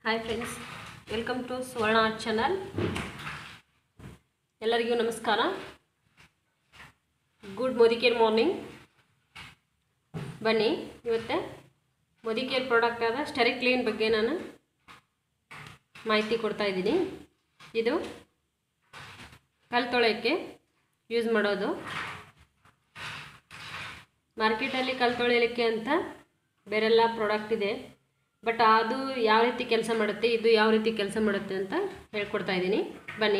hi friends welcome to Suvarna art channel ಎಲ್ಲರಿಗೂ ನಮಸ್ಕಾರ good ಮೋದಿಕೇರ್ morning ಬನ್ನಿ ಇವತ್ತೆ ಮೋದಿಕೇರ್ ಪ್ರಾಡಕ್ಟ್ ಆದ ಸ್ಟೆರಿ ಕ್ಲೀನ್ ಬಗ್ಗೆ ನಾನು ಮಾಹಿತಿ ಕೊಡ್ತಾ ಇದ್ದೀನಿ ಇದು ಕಲ್ ತೊಳೆಯೋಕ್ಕೆ ಯೂಸ್ ಮಾಡೋದು ಮಾರ್ಕೆಟಲ್ಲಿ ಕಲ್ ತೊಳೆಯಲಿಕ್ಕೆ ಅಂತ ಬೇರೆಲ್ಲ ಪ್ರಾಡಕ್ಟ್ ಇದೆ ಬಟ್ ಅದು ಯಾವ ರೀತಿ ಕೆಲಸ ಮಾಡುತ್ತೆ ಇದು ಯಾವ ರೀತಿ ಕೆಲಸ ಮಾಡುತ್ತೆ ಅಂತ ಹೇಳ್ಕೊಡ್ತಾ ಇದ್ದೀನಿ ಬನ್ನಿ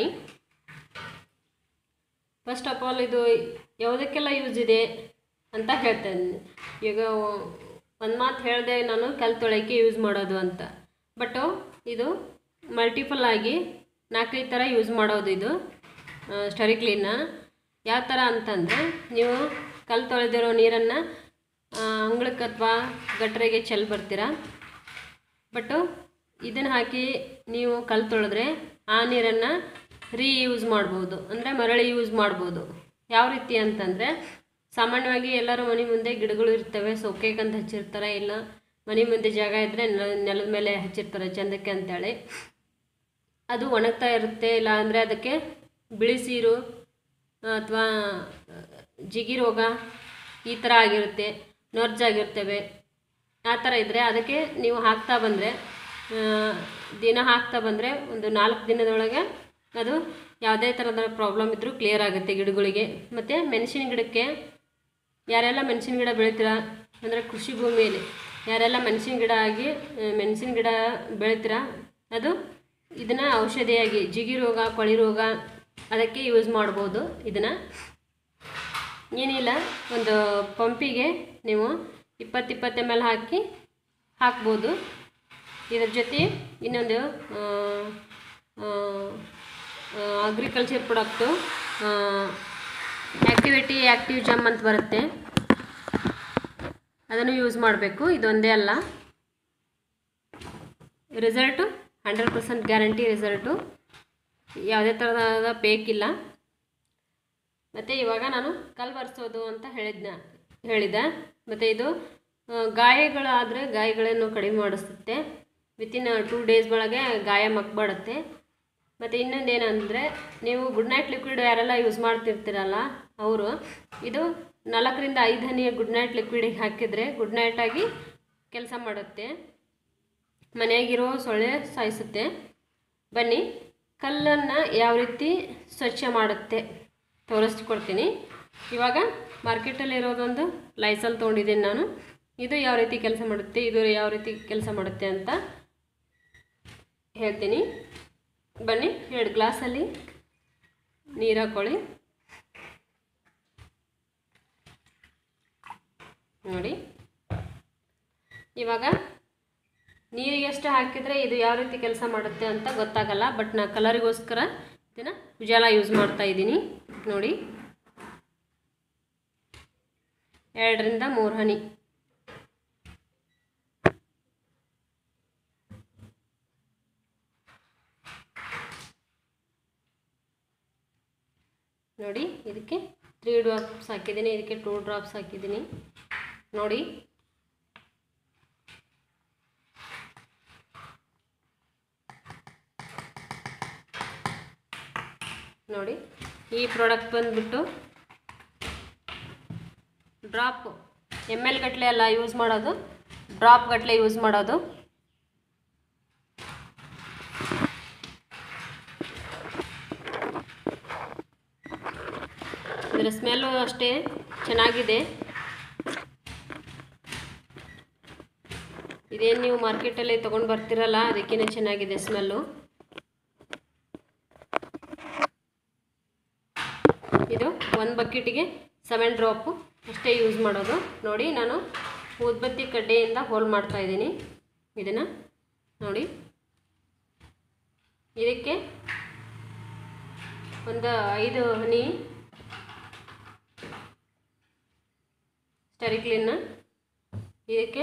ಫಸ್ಟ್ ಆಫ್ ಆಲ್ ಇದು ಯಾವುದಕ್ಕೆಲ್ಲ ಯೂಸ್ ಇದೆ ಅಂತ ಹೇಳ್ತೇನೆ ಈಗ ಒಂದು ಮಾತು ಹೇಳಿದೆ ನಾನು ಕಲ್ ತೊಳೆಯೋಕ್ಕೆ ಯೂಸ್ ಮಾಡೋದು ಅಂತ ಬಟ್ಟು ಇದು ಮಲ್ಟಿಪಲ್ ಆಗಿ ನಾಲ್ಕೈದು ಥರ ಯೂಸ್ ಮಾಡೋದು ಇದು ಸ್ಟರಿ ಕ್ಲೀನ್ನ ಯಾವ ಥರ ಅಂತಂದರೆ ನೀವು ಕಲ್ ತೊಳೆದಿರೋ ನೀರನ್ನು ಅಂಗಳಕ್ಕೆ ಅಥವಾ ಗಟ್ರೆಗೆ ಚೆಲ್ಲಿ ಬರ್ತೀರಾ ಬಟ್ಟು ಇದನ್ನು ಹಾಕಿ ನೀವು ಕಲ್ ತೊಳೆದ್ರೆ ಆ ನೀರನ್ನು ರೀಯೂಸ್ ಮಾಡ್ಬೋದು ಅಂದರೆ ಮರಳಿ ಯೂಸ್ ಮಾಡ್ಬೋದು ಯಾವ ರೀತಿ ಅಂತಂದರೆ ಸಾಮಾನ್ಯವಾಗಿ ಎಲ್ಲರೂ ಮನೆ ಮುಂದೆ ಗಿಡಗಳು ಇರ್ತವೆ ಸೌಕೆಗಂತ ಹಚ್ಚಿರ್ತಾರೆ ಇಲ್ಲ ಮನೆ ಮುಂದೆ ಜಾಗ ಇದ್ದರೆ ನೆಲ ನೆಲದ ಮೇಲೆ ಹಚ್ಚಿರ್ತಾರೆ ಚಂದಕ್ಕೆ ಅಂತೇಳಿ ಅದು ಒಣಗ್ತಾ ಇರುತ್ತೆ ಇಲ್ಲ ಅಂದರೆ ಅದಕ್ಕೆ ಬಿಳಿ ಸೀರು ಅಥವಾ ಜಿಗಿ ರೋಗ ಈ ಥರ ಆಗಿರುತ್ತೆ ನೊರ್ಜಾಗಿರ್ತವೆ ಆ ಥರ ಇದ್ದರೆ ಅದಕ್ಕೆ ನೀವು ಹಾಕ್ತಾ ಬಂದರೆ ದಿನ ಹಾಕ್ತಾ ಬಂದರೆ ಒಂದು ನಾಲ್ಕು ದಿನದೊಳಗೆ ಅದು ಯಾವುದೇ ಥರದ ಪ್ರಾಬ್ಲಮ್ ಇದ್ದರೂ ಕ್ಲಿಯರ್ ಆಗುತ್ತೆ ಗಿಡಗಳಿಗೆ ಮತ್ತು ಮೆಣಸಿನ ಗಿಡಕ್ಕೆ ಯಾರೆಲ್ಲ ಮೆಣಸಿನ ಗಿಡ ಬೆಳಿತೀರ ಅಂದರೆ ಕೃಷಿ ಭೂಮಿಯಲ್ಲಿ ಯಾರೆಲ್ಲ ಮೆಣಸಿನ ಗಿಡ ಆಗಿ ಮೆಣಸಿನ ಗಿಡ ಬೆಳಿತೀರ ಅದು ಇದನ್ನು ಔಷಧಿಯಾಗಿ ಜಿಗಿ ರೋಗ ಕೊಳಿ ರೋಗ ಅದಕ್ಕೆ ಯೂಸ್ ಮಾಡ್ಬೋದು ಇದನ್ನು ಏನಿಲ್ಲ ಒಂದು ಪಂಪಿಗೆ ನೀವು ಇಪ್ಪತ್ತು ಇಪ್ಪತ್ತು ಎಮ್ ಎಲ್ ಹಾಕಿ ಹಾಕ್ಬೋದು ಇದ್ರ ಜೊತೆ ಇನ್ನೊಂದು agriculture product activity active jam ಅಂತ ಬರುತ್ತೆ ಅದನ್ನು ಯೂಸ್ ಮಾಡಬೇಕು ಇದೊಂದೇ ಅಲ್ಲ result hundred percent guarantee result ಯಾವುದೇ ಥರದ ಬೇಕಿಲ್ಲ ಮತ್ತು ಇವಾಗ ನಾನು ಕಲ್ ಬರ್ಸೋದು ಅಂತ ಹೇಳಿದ್ನ ಹೇಳಿದೆ ಮತ್ತು ಇದು ಗಾಯಗಳಾದರೆ ಗಾಯಗಳನ್ನು ಕಡಿಮೆ ಮಾಡಿಸುತ್ತೆ ವಿತಿನ್ ಟೂ ಡೇಸ್ ಒಳಗೆ ಗಾಯ ಮಕ್ಬಾಡುತ್ತೆ ಮತ್ತು ಇನ್ನೊಂದು ಏನಂದರೆ ನೀವು ಗುಡ್ ನೈಟ್ ಲಿಕ್ವಿಡ್ ಯಾರೆಲ್ಲ ಯೂಸ್ ಮಾಡ್ತಿರ್ತೀರಲ್ಲ ಅವರು ಇದು ನಾಲ್ಕರಿಂದ ಐದು ಹನಿ ಗುಡ್ ನೈಟ್ ಲಿಕ್ವಿಡಿಗೆ ಹಾಕಿದರೆ ಗುಡ್ ನೈಟಾಗಿ ಕೆಲಸ ಮಾಡುತ್ತೆ ಮನೆಯಾಗಿರೋ ಸೊಳ್ಳೆ ಸಾಯಿಸುತ್ತೆ ಬನ್ನಿ ಕಲ್ಲನ್ನು ಯಾವ ರೀತಿ ಸ್ವಚ್ಛ ಮಾಡುತ್ತೆ ತೋರಿಸ್ಕೊಡ್ತೀನಿ ಇವಾಗ ಮಾರ್ಕೆಟಲ್ಲಿ ಇರೋದೊಂದು ಲೈಸಲ್ ತೊಗೊಂಡಿದ್ದೀನಿ ನಾನು ಇದು ಯಾವ ರೀತಿ ಕೆಲಸ ಮಾಡುತ್ತೆ ಇದು ಯಾವ ರೀತಿ ಕೆಲಸ ಮಾಡುತ್ತೆ ಅಂತ ಹೇಳ್ತೀನಿ ಬನ್ನಿ ಎರಡು ಗ್ಲಾಸಲ್ಲಿ ನೀರು ಹಾಕ್ಕೊಳ್ಳಿ ನೋಡಿ ಇವಾಗ ನೀರಿಗೆ ಎಷ್ಟು ಹಾಕಿದರೆ ಇದು ಯಾವ ರೀತಿ ಕೆಲಸ ಮಾಡುತ್ತೆ ಅಂತ ಗೊತ್ತಾಗಲ್ಲ ಬಟ್ ನಾ ಕಲರಿಗೋಸ್ಕರ ಇದನ್ನು ಉಜಾಲ ಯೂಸ್ ಮಾಡ್ತಾ ಇದ್ದೀನಿ ನೋಡಿ ಎರಡರಿಂದ ಮೂರು ಹನಿ ನೋಡಿ ಇದಕ್ಕೆ ತ್ರೀ ಡ್ರಾಪ್ಸ್ ಹಾಕಿದ್ದೀನಿ ಇದಕ್ಕೆ ಟೂ ಡ್ರಾಪ್ಸ್ ಹಾಕಿದ್ದೀನಿ ನೋಡಿ ನೋಡಿ ಈ ಪ್ರಾಡಕ್ಟ್ ಬಂದುಬಿಟ್ಟು ಡ್ರಾಪ್ ಎಮ್ ಎಲ್ ಗಟ್ಟಲೆ ಎಲ್ಲ ಯೂಸ್ ಮಾಡೋದು ಡ್ರಾಪ್ ಗಟ್ಟಲೆ ಯೂಸ್ ಮಾಡೋದು ಇದರ ಸ್ಮೆಲ್ಲು ಅಷ್ಟೇ ಚೆನ್ನಾಗಿದೆ ಇದೇನು ನೀವು ಮಾರ್ಕೆಟಲ್ಲಿ ತೊಗೊಂಡು ಬರ್ತಿರಲ್ಲ ಅದಕ್ಕೇ ಚೆನ್ನಾಗಿದೆ ಸ್ಮೆಲ್ಲು ಇದು ಒಂದು ಬಕೆಟಿಗೆ ಸೆವೆನ್ ಡ್ರಾಪು ಅಷ್ಟೇ ಯೂಸ್ ಮಾಡೋದು ನೋಡಿ ನಾನು ಊದ್ಬತ್ತಿ ಕಡ್ಡೆಯಿಂದ ಹೋಲ್ ಮಾಡ್ತಾ ಇದ್ದೀನಿ ಇದನ್ನು ನೋಡಿ ಇದಕ್ಕೆ ಒಂದು ಐದು ಹನಿ ಸ್ಟರಿಕ್ಲಿನ್ನ ಇದಕ್ಕೆ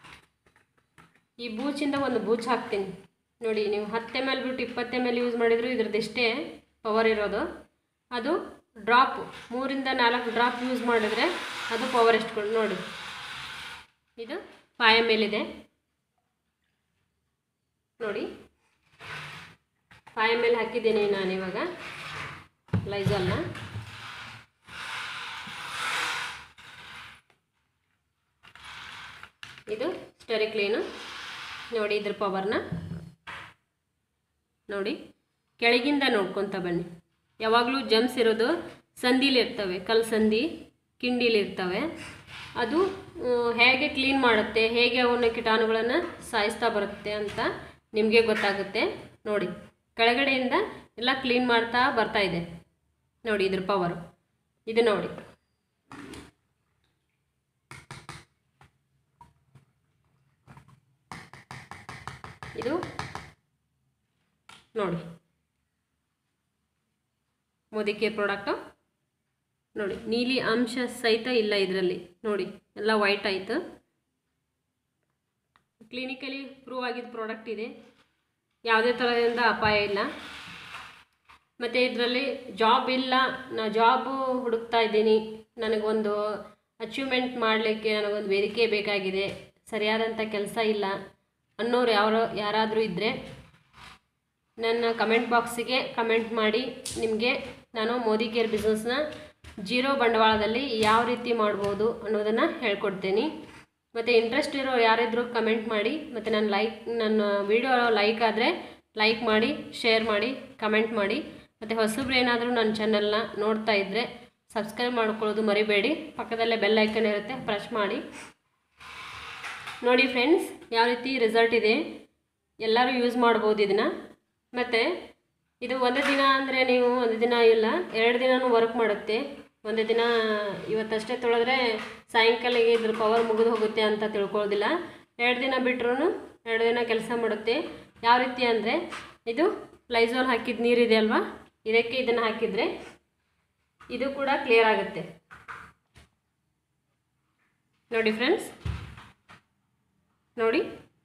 ಈ ಬೂಚಿಂದ ಒಂದು ಬೂಚ್ ಹಾಕ್ತೀನಿ ನೋಡಿ ನೀವು ಹತ್ತು ಎಮ್ ಎಲ್ ಬಿಟ್ಟು ಇಪ್ಪತ್ತು ಎಮ್ ಎಲ್ ಯೂಸ್ ಮಾಡಿದರೂ ಇದ್ರದ್ದೆಷ್ಟೇ ಪವರ್ ಇರೋದು ಅದು ಡ್ರಾಪ್ ಮೂರಿಂದ ನಾಲ್ಕು ಡ್ರಾಪ್ ಯೂಸ್ ಮಾಡಿದ್ರೆ ಅದು ಪವರ್ ಎಷ್ಟು ನೋಡಿ ಇದು ಫೈವ್ ಎಮ್ ಎಲ್ ಇದೆ ನೋಡಿ ಫೈವ್ ಎಮ್ ಎಲ್ ಹಾಕಿದ್ದೀನಿ ನಾನಿವಾಗ ಲೈಜಾಲ್ನ ಇದು ಸ್ಟೆರಿ ಕ್ಲೀನು ನೋಡಿ ಇದ್ರ ಪವರ್ನ ನೋಡಿ ಕೆಳಗಿಂದ ನೋಡ್ಕೊತ ಬನ್ನಿ ಯಾವಾಗಲೂ ಜಮ್ಸ್ ಇರೋದು ಸಂದಿಲಿ ಇರ್ತವೆ ಕಲ್ ಸಂದಿ ಕಿಂಡಿಲಿ ಇರ್ತವೆ ಅದು ಆ, ಹೇಗೆ ಕ್ಲೀನ್ ಮಾಡುತ್ತೆ ಹೇಗೆ ಅವನ್ನ ಕೀಟಾಣುಗಳನ್ನು ಸಾಯಿಸ್ತಾ ಬರುತ್ತೆ ಅಂತ ನಿಮಗೆ ಗೊತ್ತಾಗುತ್ತೆ ನೋಡಿ ಕೆಳಗಡೆಯಿಂದ ಎಲ್ಲ ಕ್ಲೀನ್ ಮಾಡ್ತಾ ಬರ್ತಾ ಇದೆ ನೋಡಿ ಇದ್ರ ಪವರು ಇದು ನೋಡಿ ಇದು ನೋಡಿ ಮೋದಿಕೆ ಪ್ರಾಡಕ್ಟು ನೋಡಿ ನೀಲಿ ಅಂಶ ಸಹಿತ ಇಲ್ಲ ಇದರಲ್ಲಿ ನೋಡಿ ಎಲ್ಲ ವೈಟ್ ಆಯಿತು ಕ್ಲಿನಿಕಲಿ ಪ್ರೂವ್ ಆಗಿದ್ದ ಪ್ರಾಡಕ್ಟ್ ಇದೆ ಯಾವುದೇ ಥರದಿಂದ ಅಪಾಯ ಇಲ್ಲ ಮತ್ತು ಇದರಲ್ಲಿ ಜಾಬ್ ಇಲ್ಲ ನಾ ಜಾಬು ಹುಡುಕ್ತಾ ಇದ್ದೀನಿ ನನಗೊಂದು ಅಚೀವ್ಮೆಂಟ್ ಮಾಡಲಿಕ್ಕೆ ನನಗೊಂದು ವೇದಿಕೆ ಬೇಕಾಗಿದೆ ಸರಿಯಾದಂಥ ಕೆಲಸ ಇಲ್ಲ ಅನ್ನೋರು ಯಾರೋ ಯಾರಾದರೂ ಇದ್ದರೆ ನನ್ನ ಕಮೆಂಟ್ ಬಾಕ್ಸಿಗೆ ಕಮೆಂಟ್ ಮಾಡಿ ನಿಮಗೆ ನಾನು ಮೋದಿ ಕೇರ್ ಬಿಸ್ನೆಸ್ನ ಜೀರೋ ಬಂಡವಾಳದಲ್ಲಿ ಯಾವ ರೀತಿ ಮಾಡ್ಬೋದು ಅನ್ನೋದನ್ನು ಹೇಳ್ಕೊಡ್ತೀನಿ ಮತ್ತು ಇಂಟ್ರೆಸ್ಟ್ ಇರೋ ಯಾರಿದ್ರು ಕಮೆಂಟ್ ಮಾಡಿ ಮತ್ತು ನನ್ನ ಲೈಕ್ ನನ್ನ ವಿಡಿಯೋ ಲೈಕ್ ಆದರೆ ಲೈಕ್ ಮಾಡಿ ಶೇರ್ ಮಾಡಿ ಕಮೆಂಟ್ ಮಾಡಿ ಮತ್ತು ಹೊಸಬ್ರು ಏನಾದರೂ ನನ್ನ ಚಾನಲ್ನ ನೋಡ್ತಾ ಇದ್ದರೆ ಸಬ್ಸ್ಕ್ರೈಬ್ ಮಾಡ್ಕೊಳ್ಳೋದು ಮರಿಬೇಡಿ ಪಕ್ಕದಲ್ಲೇ ಬೆಲ್ ಐಕನ್ ಇರುತ್ತೆ ಪ್ರೆಸ್ ಮಾಡಿ ನೋಡಿ ಫ್ರೆಂಡ್ಸ್ ಯಾವ ರೀತಿ ರಿಸಲ್ಟ್ ಇದೆ ಎಲ್ಲರೂ ಯೂಸ್ ಮಾಡ್ಬೋದು ಇದನ್ನು ಮತ್ತು ಇದು ಒಂದು ದಿನ ಅಂದರೆ ನೀವು ಒಂದು ದಿನ ಇಲ್ಲ ಎರಡು ದಿನನೂ ವರ್ಕ್ ಮಾಡುತ್ತೆ ಒಂದು ದಿನ ಇವತ್ತಷ್ಟೇ ತೊಳೆದ್ರೆ ಸಾಯಂಕಾಲಿಗೆ ಇದ್ರ ಪವರ್ ಮುಗಿದು ಹೋಗುತ್ತೆ ಅಂತ ತಿಳ್ಕೊಳ್ಳೋದಿಲ್ಲ ಎರಡು ದಿನ ಬಿಟ್ರೂ ಎರಡು ದಿನ ಕೆಲಸ ಮಾಡುತ್ತೆ ಯಾವ ರೀತಿ ಅಂದರೆ ಇದು ಲೈಝಾಲ್ ಹಾಕಿದ ನೀರಿದೆ ಅಲ್ವಾ ಇದಕ್ಕೆ ಇದನ್ನು ಹಾಕಿದರೆ ಇದು ಕೂಡ ಕ್ಲಿಯರ್ ಆಗುತ್ತೆ ನೋಡಿ ಫ್ರೆಂಡ್ಸ್ ನೋಡಿ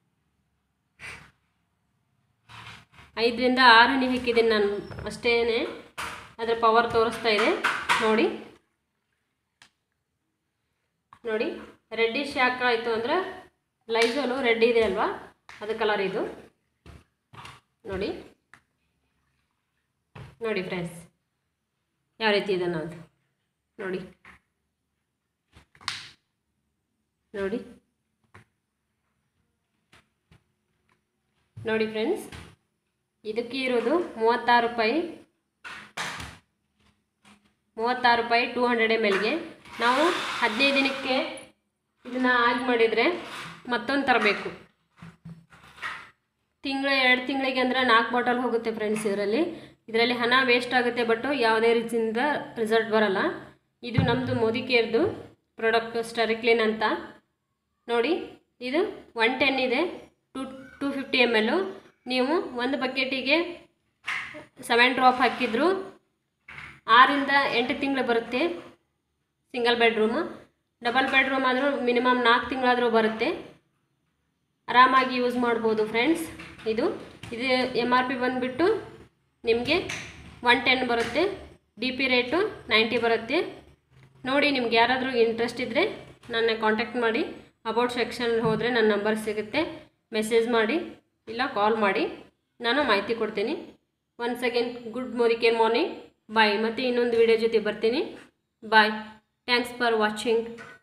ಐದರಿಂದ ಆರು ಹನಿ ಹಾಕಿದ್ದೀನಿ ನಾನು ಅಷ್ಟೇ ಅದರ ಪವರ್ ತೋರಿಸ್ತಾ ಇದೆ ನೋಡಿ ನೋಡಿ ರೆಡ್ಡಿಶ್ ಯಾಕೆ ಆಯಿತು ಅಂದರೆ ಲೈಝೋಲು ರೆಡ್ ಇದೆ ಅಲ್ವಾ ಅದು ಕಲರ್ ಇದು ನೋಡಿ ನೋಡಿ ಫ್ರೆಂಡ್ಸ್ ಯಾವ ರೀತಿ ಇದೆ ಅನ್ನೋದು ನೋಡಿ ನೋಡಿ ನೋಡಿ ಫ್ರೆಂಡ್ಸ್ ಇದಕ್ಕೆ ಇರೋದು ಮೂವತ್ತಾರು ರೂಪಾಯಿ ಮೂವತ್ತಾರು ರೂಪಾಯಿ ಟೂ ಹಂಡ್ರೆಡ್ ಎಮ್ ಎಲ್ಗೆ ನಾವು ಹದಿನೈದು ದಿನಕ್ಕೆ ಇದನ್ನು ಆಗಿ ಮಾಡಿದರೆ ಮತ್ತೊಂದು ತರಬೇಕು ತಿಂಗಳ ಎರಡು ತಿಂಗಳಿಗೆ ಅಂದರೆ ನಾಲ್ಕು ಬಾಟಲ್ ಹೋಗುತ್ತೆ ಫ್ರೆಂಡ್ಸ್ ಇದರಲ್ಲಿ ಇದರಲ್ಲಿ ಹಣ ವೇಸ್ಟ್ ಆಗುತ್ತೆ ಬಟ್ ಯಾವುದೇ ರೀತಿಯಿಂದ ರಿಸಲ್ಟ್ ಬರಲ್ಲ ಇದು ನಮ್ಮದು ಮೋದಿ ಕೇರ್ದು ಪ್ರಾಡಕ್ಟ್ ಸ್ಟರಿಕ್ಲಿನ್ ಅಂತ ನೋಡಿ ಇದು ಒನ್ ಟೆನ್ ಇದೆ to two fifty M L ನೀವು ಒಂದು ಬಕೆಟಿಗೆ ಸೆವೆನ್ ಡ್ರಾಪ್ ಹಾಕಿದ್ರು ಆರಿಂದ ಎಂಟು ತಿಂಗಳು ಬರುತ್ತೆ ಸಿಂಗಲ್ ಬೆಡ್ರೂಮು ಡಬಲ್ ಬೆಡ್ರೂಮ್ ಆದರೂ ಮಿನಿಮಮ್ ನಾಲ್ಕು ತಿಂಗಳಾದರೂ ಬರುತ್ತೆ ಆರಾಮಾಗಿ ಯೂಸ್ ಮಾಡ್ಬೋದು ಫ್ರೆಂಡ್ಸ್ ಇದು ಇದು ಎಮ್ ಆರ್ ಪಿ ಬಂದುಬಿಟ್ಟು ನಿಮಗೆ ಒನ್ ಟೆನ್ ಬರುತ್ತೆ ಡಿ ಪಿ ರೇಟು ನೈಂಟಿ ಬರುತ್ತೆ ನೋಡಿ ನಿಮ್ಗೆ ಯಾರಾದರೂ ಇಂಟ್ರೆಸ್ಟ್ ಇದ್ದರೆ ನನ್ನ ಕಾಂಟ್ಯಾಕ್ಟ್ ಮಾಡಿ ಅಬೌಟ್ ಸೆಕ್ಷನ್ ಹೋದರೆ ನನ್ನ ನಂಬರ್ ಸಿಗುತ್ತೆ ಮೆಸೇಜ್ ಮಾಡಿ ಇಲ್ಲ ಕಾಲ್ ಮಾಡಿ ನಾನು ಮಾಹಿತಿ ಕೊಡ್ತೀನಿ ಒನ್ಸ್ ಅಗೇನ್ ಗುಡ್ ಮೋದಿ ಕೇರ್ ಮಾರ್ನಿಂಗ್ ಬಾಯ್ ಮತ್ತು ಇನ್ನೊಂದು ವಿಡಿಯೋ ಜೊತೆ ಬರ್ತೀನಿ ಬಾಯ್ ಥ್ಯಾಂಕ್ಸ್ ಫಾರ್ ವಾಚಿಂಗ್